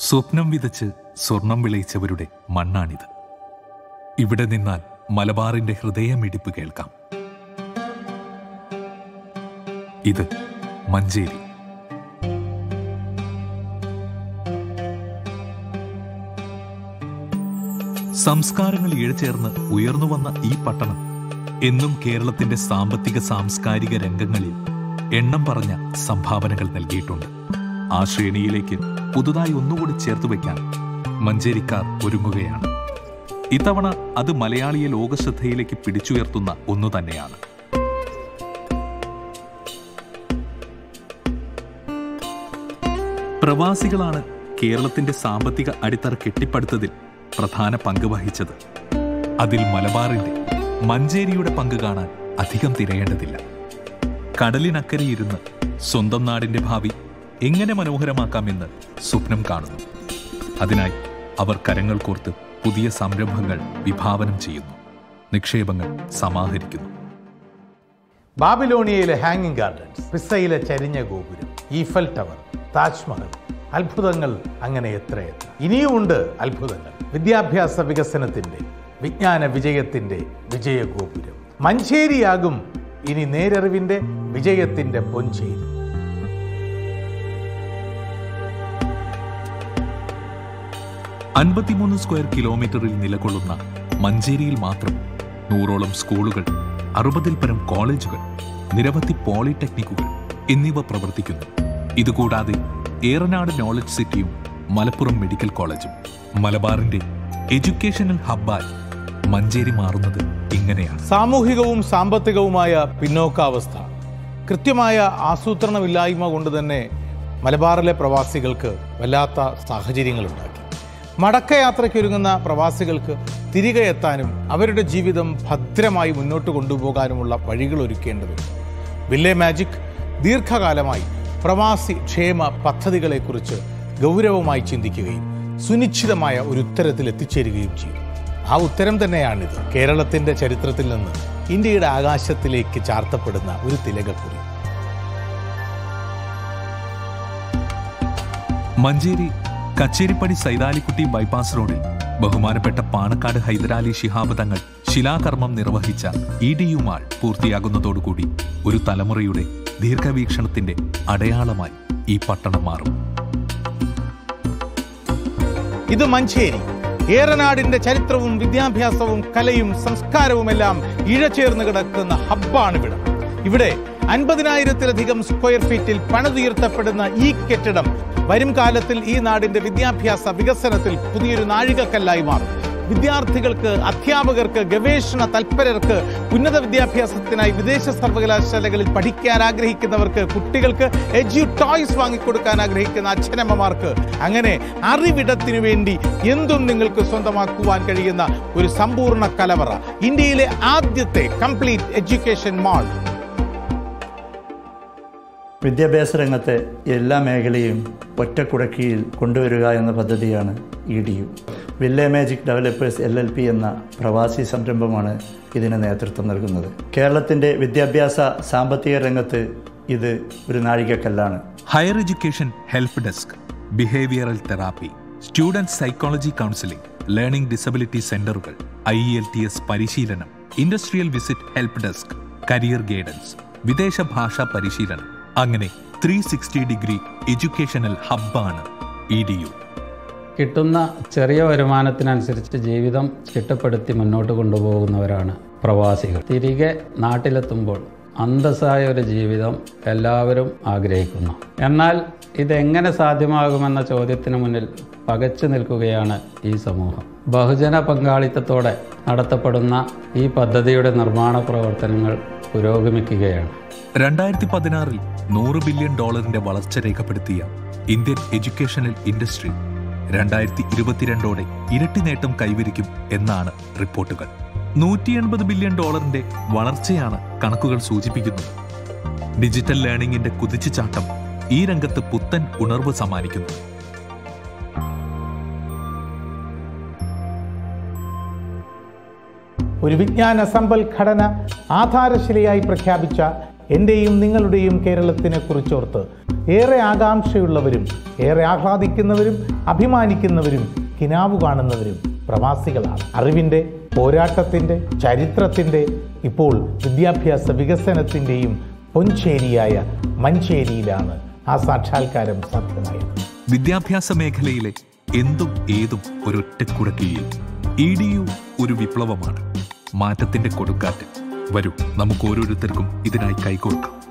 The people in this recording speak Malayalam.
സ്വപ്നം വിതച്ച് സ്വർണം വിളയിച്ചവരുടെ മണ്ണാണിത് ഇവിടെ നിന്നാൽ മലബാറിന്റെ ഹൃദയമിടിപ്പ് കേൾക്കാം ഇത് മഞ്ചേരി സംസ്കാരങ്ങൾ ഇഴചേർന്ന് ഉയർന്നു വന്ന ഈ പട്ടണം എന്നും കേരളത്തിന്റെ സാമ്പത്തിക സാംസ്കാരിക രംഗങ്ങളിൽ എണ്ണം പറഞ്ഞ സംഭാവനകൾ നൽകിയിട്ടുണ്ട് ആ ശ്രേണിയിലേക്ക് പുതുതായി ഒന്നുകൂടി ചേർത്ത് വയ്ക്കാൻ മഞ്ചേരിക്കാർ ഒരുങ്ങുകയാണ് ഇത്തവണ അത് മലയാളിയെ ലോകശ്രദ്ധയിലേക്ക് പിടിച്ചുയർത്തുന്ന ഒന്നു തന്നെയാണ് പ്രവാസികളാണ് കേരളത്തിന്റെ സാമ്പത്തിക അടിത്തറ കെട്ടിപ്പടുത്തതിൽ പ്രധാന പങ്ക് വഹിച്ചത് അതിൽ മലബാറിന്റെ മഞ്ചേരിയുടെ പങ്ക് കാണാൻ അധികം തിരയേണ്ടതില്ല കടലിനക്കരയിരുന്ന് സ്വന്തം നാടിന്റെ ഭാവി എങ്ങനെ മനോഹരമാക്കാമെന്ന് സ്വപ്നം കാണുന്നു അതിനായി അവർ കരങ്ങൾ കോർത്ത് പുതിയ സംരംഭങ്ങൾ വിഭാവനം ചെയ്യുന്നു നിക്ഷേപങ്ങൾ സമാഹരിക്കുന്നു ബാബിലോണിയയിലെ ഹാങ്ങിങ് ഗാർഡൻസ് പിസയിലെ ചരിഞ്ഞ ഗോപുരം ഈഫൽ ടവർ താജ്മഹൽ അത്ഭുതങ്ങൾ അങ്ങനെ എത്രയെത്ര ഇനിയുമുണ്ട് അത്ഭുതങ്ങൾ വിദ്യാഭ്യാസ വികസനത്തിന്റെ വിജ്ഞാന വിജയത്തിന്റെ വിജയഗോപുരം മഞ്ചേരിയാകും ഇനി നേരറിവിന്റെ വിജയത്തിന്റെ പൊഞ്ചേരി അൻപത്തിമൂന്ന് സ്ക്വയർ കിലോമീറ്ററിൽ നിലകൊള്ളുന്ന മഞ്ചേരിയിൽ മാത്രം നൂറോളം സ്കൂളുകൾ അറുപതിൽ പരം കോളേജുകൾ നിരവധി പോളിടെക്നിക്കുകൾ എന്നിവ പ്രവർത്തിക്കുന്നു ഇതുകൂടാതെ ഏറനാട് നോളജ് സിറ്റിയും മലപ്പുറം മെഡിക്കൽ കോളേജും മലബാറിന്റെ എഡ്യൂക്കേഷണൽ ഹബ്ബായി മഞ്ചേരി മാറുന്നത് ഇങ്ങനെയാണ് സാമൂഹികവും സാമ്പത്തികവുമായ പിന്നോക്കാവസ്ഥ കൃത്യമായ ആസൂത്രണമില്ലായ്മ കൊണ്ട് തന്നെ മലബാറിലെ പ്രവാസികൾക്ക് വല്ലാത്ത സാഹചര്യങ്ങളുണ്ടാക്കി മടക്കയാത്രയ്ക്കൊരുങ്ങുന്ന പ്രവാസികൾക്ക് തിരികെ എത്താനും അവരുടെ ജീവിതം ഭദ്രമായി മുന്നോട്ട് കൊണ്ടുപോകാനുമുള്ള വഴികൾ ഒരുക്കേണ്ടതുണ്ട് വില്ലേ മാജിക് ദീർഘകാലമായി പ്രവാസി ക്ഷേമ പദ്ധതികളെക്കുറിച്ച് ഗൗരവമായി ചിന്തിക്കുകയും സുനിശ്ചിതമായ ഒരു ഉത്തരത്തിൽ എത്തിച്ചേരുകയും ചെയ്യും ആ ഉത്തരം തന്നെയാണിത് കേരളത്തിന്റെ ചരിത്രത്തിൽ നിന്ന് ഇന്ത്യയുടെ ആകാശത്തിലേക്ക് ചാർത്തപ്പെടുന്ന ഒരു തിലകക്കുറി മഞ്ചേരി കച്ചേരിപ്പടി സൈതാലിക്കുട്ടി ബൈപ്പാസ് റോഡിൽ ബഹുമാനപ്പെട്ട പാണക്കാട് ഹൈദരാലി ശിഹാബ് തങ്ങൾ ശിലാകർമ്മം നിർവഹിച്ച ഇ ഡി യു മാൾ പൂർത്തിയാകുന്നതോടുകൂടി ഒരു തലമുറയുടെ ദീർഘവീക്ഷണത്തിന്റെ അടയാളമായി ഈ പട്ടണം മാറും ഇത് മഞ്ചേരി ഏറനാടിന്റെ ചരിത്രവും വിദ്യാഭ്യാസവും കലയും സംസ്കാരവുമെല്ലാം ഇഴചേർന്ന് കിടക്കുന്ന ഹബ്ബാണിവിടം ഇവിടെ അൻപതിനായിരത്തിലധികം സ്ക്വയർ ഫീറ്റിൽ പണിതുയർത്തപ്പെടുന്ന ഈ കെട്ടിടം വരും കാലത്തിൽ ഈ നാടിന്റെ വിദ്യാഭ്യാസ വികസനത്തിൽ പുതിയൊരു നാഴികക്കല്ലായി മാറും വിദ്യാർത്ഥികൾക്ക് അധ്യാപകർക്ക് ഗവേഷണ തൽപരർക്ക് ഉന്നത വിദ്യാഭ്യാസത്തിനായി വിദേശ സർവകലാശാലകളിൽ പഠിക്കാൻ ആഗ്രഹിക്കുന്നവർക്ക് കുട്ടികൾക്ക് എഡ്യു ടോയ്സ് വാങ്ങിക്കൊടുക്കാൻ ആഗ്രഹിക്കുന്ന അച്ഛനമ്മമാർക്ക് അങ്ങനെ അറിവിടത്തിനു വേണ്ടി എന്തും നിങ്ങൾക്ക് സ്വന്തമാക്കുവാൻ കഴിയുന്ന ഒരു സമ്പൂർണ്ണ കലവറ ഇന്ത്യയിലെ ആദ്യത്തെ കംപ്ലീറ്റ് എഡ്യൂക്കേഷൻ മാൾ വിദ്യാഭ്യാസ രംഗത്തെ എല്ലാ മേഖലയും ഒറ്റക്കുടക്കീഴിൽ കൊണ്ടുവരിക എന്ന പദ്ധതിയാണ് E D U ville magic developers L L P എന്ന പ്രവാസി സംരംഭമാണ് ഇതിന് നേതൃത്വം നൽകുന്നത് കേരളത്തിൻ്റെ വിദ്യാഭ്യാസ സാമ്പത്തിക രംഗത്ത് ഇത് ഒരു നാഴികക്കല്ലാണ് higher education help desk behavioural therapy student psychology counselling learning disability സെന്ററുകൾ ഐ എൽ ടി എസ് പരിശീലനം industrial visit help desk career guidance വിദേശ ഭാഷാ പരിശീലനം അങ്ങനെ ത്രീ സിക്സ്റ്റി ഡിഗ്രി എഡ്യൂക്കേഷണൽ ഹബ്ബാണ് ഇ ഡി യു കിട്ടുന്ന ചെറിയ വരുമാനത്തിനനുസരിച്ച് ജീവിതം ചിട്ടപ്പെടുത്തി മുന്നോട്ട് കൊണ്ടുപോകുന്നവരാണ് പ്രവാസികൾ തിരികെ നാട്ടിലെത്തുമ്പോൾ അന്തസ്സായ ഒരു ജീവിതം എല്ലാവരും ആഗ്രഹിക്കുന്നു എന്നാൽ ഇതെങ്ങനെ സാധ്യമാകുമെന്ന ചോദ്യത്തിന് മുന്നിൽ പകച്ചു നിൽക്കുകയാണ് ഈ സമൂഹം ബഹുജന പങ്കാളിത്തത്തോടെ നടത്തപ്പെടുന്ന ഈ പദ്ധതിയുടെ നിർമ്മാണ പ്രവർത്തനങ്ങൾ പുരോഗമിക്കുകയാണ് രണ്ടായിരത്തി പതിനാറിൽ നൂറ് ബില്യൺ ഡോളറിന്റെ വളർച്ച രേഖപ്പെടുത്തിയ ഇന്ത്യൻ എഡ്യൂക്കേഷണൽ ഇൻഡസ്ട്രി രണ്ടായിരത്തി ഇരുപത്തിരണ്ടോടെ ഇരട്ടി നേട്ടം കൈവരിക്കും എന്നാണ് റിപ്പോർട്ടുകൾ നൂറ്റി എൺപത് ബില്യൺ ഡോളറിന്റെ വളർച്ചയാണ് കണക്കുകൾ സൂചിപ്പിക്കുന്നത് ഡിജിറ്റൽ ലേണിംഗിന്റെ കുതിച്ചുചാട്ടം ഈ രംഗത്ത് പുത്തൻ ഉണർവ് സമ്മാനിക്കുന്നു ഒരു വിജ്ഞാന സമ്പൽഘടന ആധാരശിലയായി പ്രഖ്യാപിച്ച എൻ്റെയും നിങ്ങളുടെയും കേരളത്തിനെ കുറിച്ചോർത്ത് ഏറെ ആകാംക്ഷയുള്ളവരും ഏറെ ആഹ്ലാദിക്കുന്നവരും അഭിമാനിക്കുന്നവരും കിനാവ് കാണുന്നവരും പ്രവാസികളാണ് അറിവിൻ്റെ പോരാട്ടത്തിൻ്റെ ചരിത്രത്തിൻ്റെ ഇപ്പോൾ വിദ്യാഭ്യാസ വികസനത്തിൻ്റെയും പൊൻചേരിയായ മഞ്ചേരിയിലാണ് ആ സാക്ഷാത്കാരം സാധ്യമായത് വിദ്യാഭ്യാസ മേഖലയിലെ എന്തും ഏതും ഒരൊറ്റ കുടക്കീഴിൽ ഇ ഡി യു ഒരു വിപ്ലവമാണ് മാറ്റത്തിന്റെ കൊടുക്കാറ്റ് വരൂ നമുക്ക് ഓരോരുത്തർക്കും ഇതിനായി കൈകോർക്കാം